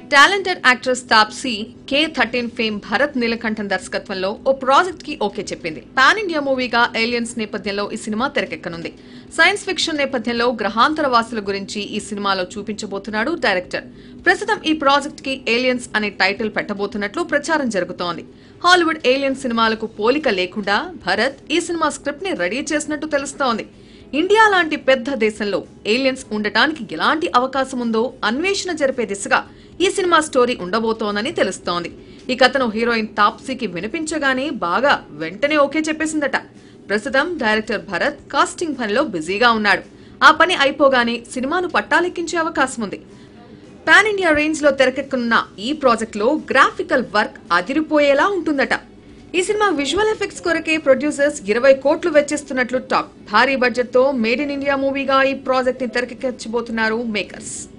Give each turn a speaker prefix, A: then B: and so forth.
A: talented actress Taapsee K thirteen fame Bharat Neelakantan దర్శకత్వంలో ఓ project కి ఓకే చెప్పింది పాన్ ఇండియా మూవీగా ఏలియన్స్ నేపథ్యంలో ఈ సినిమా తెరకెక్కనుంది సైన్స్ ఫిక్షన్ నేపథ్యంలో గ్రహాంతర వాసుల గురించి ఈ సినిమాలో చూపించబోతున్నాడు డైరెక్టర్ ప్రస్తుతం ఈ ప్రాజెక్ట్ కి ఏలియన్స్ అనే టైటిల్ పెట్టబోతున్నట్లు ప్రచారం జరుగుతోంది హాలీవుడ్ ఏలియన్ సినిమాలకు పోలిక లేకుండా భరత్ ఈ సినిమా స్క్రిప్ట్ ని రెడీ చేసినట్టు తెలుస్తోంది ఇండియా లాంటి పెద్ద దేశంలో ఏలియన్స్ ఉండటానికి ఎలాంటి అవకాశం ఉందో అన్వేషణ జరిపే దిశగా ఈ సినిమా స్టోరీ ఉండబోతోందని తెలుస్తోంది ఈ కథను హీరోయిన్ తాప్సీకి వినిపించగానే బాగా వెంటనే ఓకే చెప్పేసిందట ప్రస్తుతం డైరెక్టర్ భరత్ కాస్టింగ్ పనిలో బిజీగా ఉన్నాడు ఆ పని అయిపోగానే సినిమాను పట్టాలెక్కించే అవకాశం ఉంది పాన్ ఇండియా రేంజ్ లో తెరకెక్కనున్న ఈ ప్రాజెక్ట్ లో గ్రాఫికల్ వర్క్ అదిరిపోయేలా ఉంటుందట ఈ సినిమా విజువల్ ఎఫెక్ట్స్ కొరకే ప్రొడ్యూసర్స్ ఇరవై కోట్లు వెచ్చిస్తున్నట్లు టాక్ భారీ బడ్జెట్ తో మేడ్ ఇన్ ఇండియా మూవీగా ఈ ప్రాజెక్ట్ ని తెరకెక్కించబోతున్నారు మేకర్స్